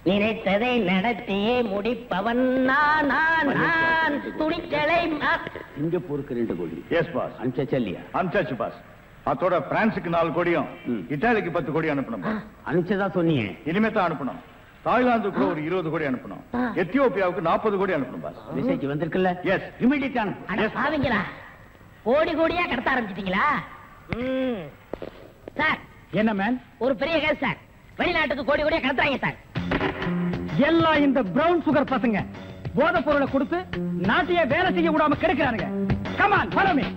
நினைத்ததை நடத்தியே முடிப்பவன் நான் நான் நான் துணிச்சலை மா- சிங்கப்பூருக்கு ரெண்டு கோடி எஸ் பாஸ் அனுப்பிச்சா இல்லையா அனுப்பிச்சாச்சு பாஸ் அதோட பிரான்ஸுக்கு நாலு கோடியும் ம். இத்தாலிக்கு பத்து கோடி அனுப்பணும் boss. அனுப்பிச்சதா சொன்னீங்க இனிமே தான் அனுப்பணும் தாய்லாந்துக்கு கூட ஒரு இருபது கோடி அனுப்பணும் ஆ. எத்தியோப்பியாவுக்கு நாற்பது கோடி அனுப்பணும் பாஸ் மெசேஜ் வந்திருக்குல்ல Yes. இமிடியேட் அனுப்பு அட பாவிங்களா கோடி கோடியா கடத்த ஆரம்பிச்சிட்டீங்களா ம். சார் என்ன மேன் ஒரு பெரிய கேஸ் சார் வெளிநாட்டுக்கு கோடி கோடியா கடத்துறாங்க சார் எல்லாம் இந்த பிரவுன் சுகர் பசங்க போதை பொருளை கொடுத்து நாட்டையே வேலை செய்ய விடாம கெடுக்கிறானுங்க come on follow me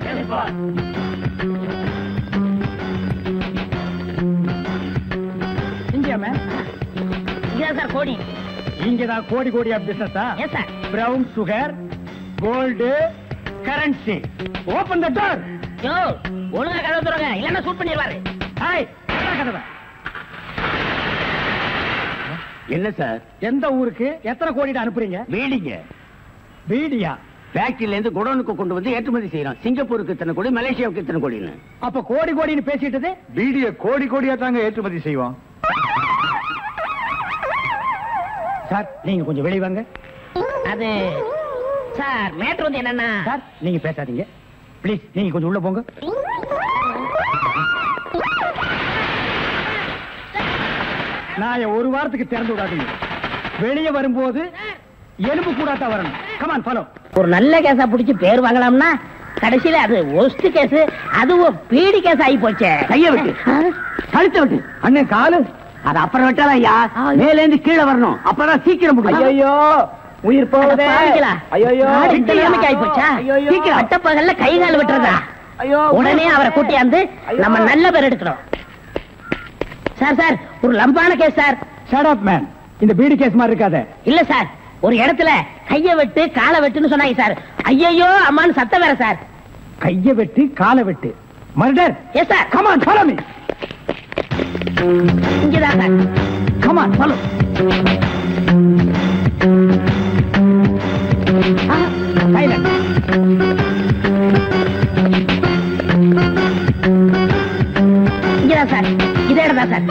India man இங்கதான் சார் கோடி இங்கதான் கோடி கோடியா பிசினஸா yes sir brown sugar gold currency open the door yo ஒழுங்கா கதவு தருங்க இல்லன்னா ஷூட் பண்ணிடுவாரு ஹாய் கதவை என்ன சார் எந்த ஊருக்கு எத்தனை கோடிட்டு அனுப்புறீங்க வீடிங்க வீடியா ஃபேக்டரியில இருந்து குடோனுக்கு கொண்டு வந்து ஏற்றுமதி செய்யறோம் சிங்கப்பூருக்கு இத்தனை கோடி மலேசியாவுக்கு இத்தனை கோடின்னு அப்ப கோடி கோடின்னு பேசிட்டது பீடிய கோடி கோடியா தாங்க ஏற்றுமதி செய்வோம் சார் நீங்க கொஞ்சம் வெளிய வாங்க அது சார் மேட்ரு வந்து என்னன்னா சார் நீங்க பேசாதீங்க ப்ளீஸ் நீங்க கொஞ்சம் உள்ள போங்க நான் ஒரு வாரத்துக்கு திறந்து விடாதீங்க வெளியே வரும்போது எலும்பு கூடாத்தா வரணும் கமான் ஃபாலோ ஒரு நல்ல கேஸா புடிச்சு பேர் வாங்கலாம்னா கடைசியில அது ஒஸ்ட் கேஸ் அதுவும் பீடி கேஸ் ஆகி போச்சே கைய விட்டு கழுத்த விட்டு அண்ணன் காலு அது அப்புறம் விட்டாலும் ஐயா மேல இருந்து கீழே வரணும் அப்பதான் சீக்கிரம் முடியும் ஐயோ உயிர் போகுதே பாவிங்களா? ஐயோ நாடு இந்த நிலைமைக்கு ஆகி போச்சா சீக்கிரம் அட்டப்பகல்ல கை கால் விட்டுறதா உடனே அவரை கூட்டியாந்து நம்ம நல்ல பேர் எடுக்கணும் சார் சார் ஒரு லம்பான case sir shut up man இந்த பீடி கேஸ் மாதிரி இருக்காதே இல்ல சார் ஒரு இடத்துல கைய வெட்டு காலை வெட்டுன்னு சொன்னாங்க சார் ஐயையோ அம்மான்னு சத்தம் வேற சார் கைய வெட்டு காலை வெட்டு murder yes sir come on follow me இங்கதான் சார் கமான் ஃபாலோ சைலண்ட் இங்கதான் சார் இதே இடம் தான் சார்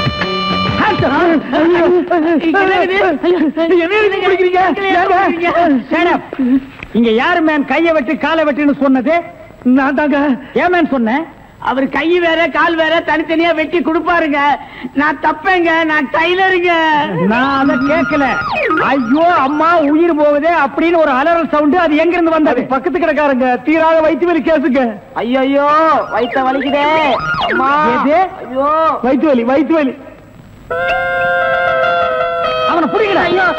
இங்க யாரு மேன் கைய வெட்டு காலை வெட்டுன்னு சொன்னது நான் தாங்க ஏன் மேன் சொன்னேன் அவர் கை வேற கால் வேற தனித்தனியா வெட்டி கொடுப்பாருங்க நான் தப்பேங்க நான் டைலருங்க நான் அதை கேட்கல ஐயோ அம்மா உயிர் போகுதே அப்படின்னு ஒரு அலறல் சவுண்ட் அது எங்க இருந்து வந்தது பக்கத்து கிடக்காரங்க தீராத வயிற்று வலி கேசுங்க ஐயோ வயித்த வலிக்குதே அம்மா எது? ஐயோ வயிற்று வலி வயிற்று வலி அவனை புரியல ஐயோ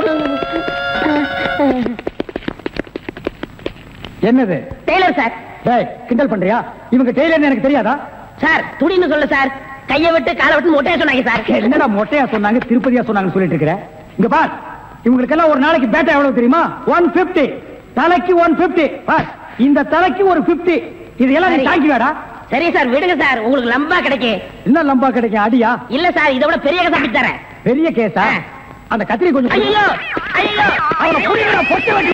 என்னது டெய்லர் சார் டேய் கிண்டல் பண்றியா இவங்க டெய்லர் எனக்கு தெரியாதா சார் துணின்னு சொல்ல சார் கைய விட்டு காலை விட்டு மொட்டையா சொன்னாங்க சார் என்னடா மொட்டையா சொன்னாங்க திருப்பதியா சொன்னாங்கன்னு சொல்லிட்டு இருக்கிற இங்க பார் இவங்களுக்கெல்லாம் ஒரு நாளைக்கு பேட்டா எவ்வளவு தெரியுமா ஒன் பிப்டி தலைக்கு ஒன் பிப்டி பார் இந்த தலைக்கு ஒரு பிப்டி இது எல்லாம் நீ சரி. தாங்கி வேடா சரி சார் விடுங்க சார் உங்களுக்கு லம்பா கிடைக்கும் என்ன லம்பா கிடைக்கும் அடியா இல்ல சார் இதை விட பெரிய கதை தரேன் பெரிய கேஸா ஆ. அந்த கத்திரி கொஞ்சம் ஐயோ ஐயோ அவனை புரியல பொட்டு வெட்டி